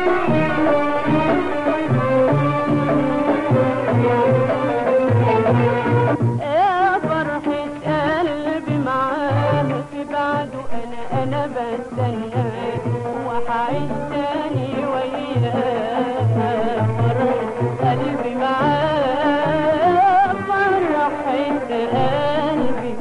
يا فرحة قلبي معاه في بعده انا انا بستناه وحعيش تاني وياه فرحة قلبي معاه فرحة قلبي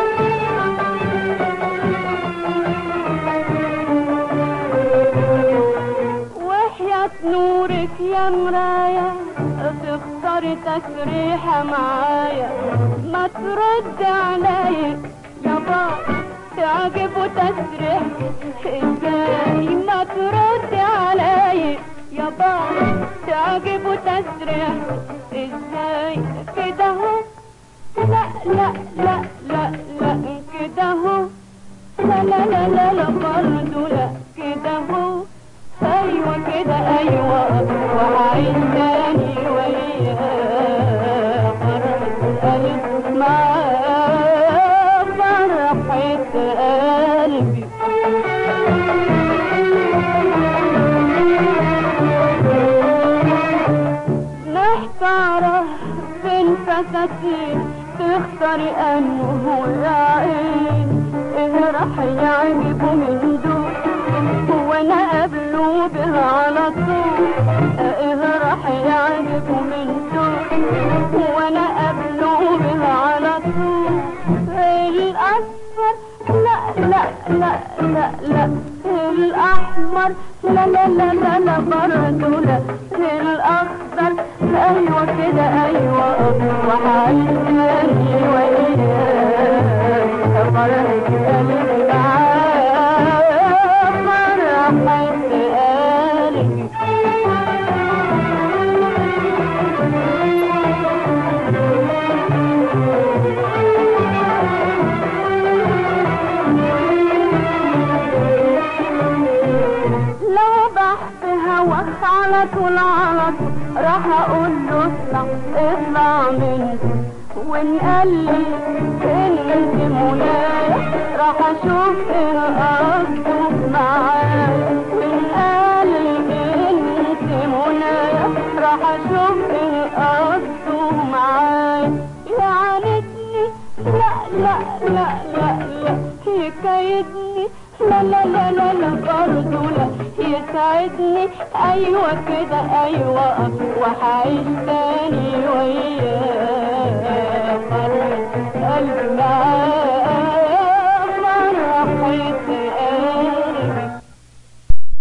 وحياة نورك يا مرايا تختاري تسريحة معايا ما ترد علي يا بابا تعجبه تسريح ازاي ما ترد علي يا بابا تعجبه تسريح ازاي كده هو لا لا لا لا لا كده هو لا لا لا لا لا برضه لا كده هو ايوه كده ايوه وعايز تاني وياه فرحة قلبي معاه فرحة قلبي محتارة بين فساتين تختاري انه العين ايه راح يعجبه من دول وانا قبله بها على طول ايه راح يعجبه من دول وانا قبله بها على طول الاصفر لا لا لا لا لا الاحمر لا لا لا لا لا برضه لا الاخضر ايوه كده ايوه وحعيش تاني وياه فرحة قلبي معاه فرحة قلبي لو بحث هواك على طول على طول راح اقول له اطلع اطلع منه وان قال لي ان انت مولاي راح اشوف ايه قصده معايا وان قال لي ان انت مولاي راح اشوف ايه قصده معايا يعاندني لا لا لا لا لا يكيدني لا لا لا لا لا برضه لا يسعدني ايوه كده ايوه وحعيش تاني وياه فرحة قلبي معاه فرحة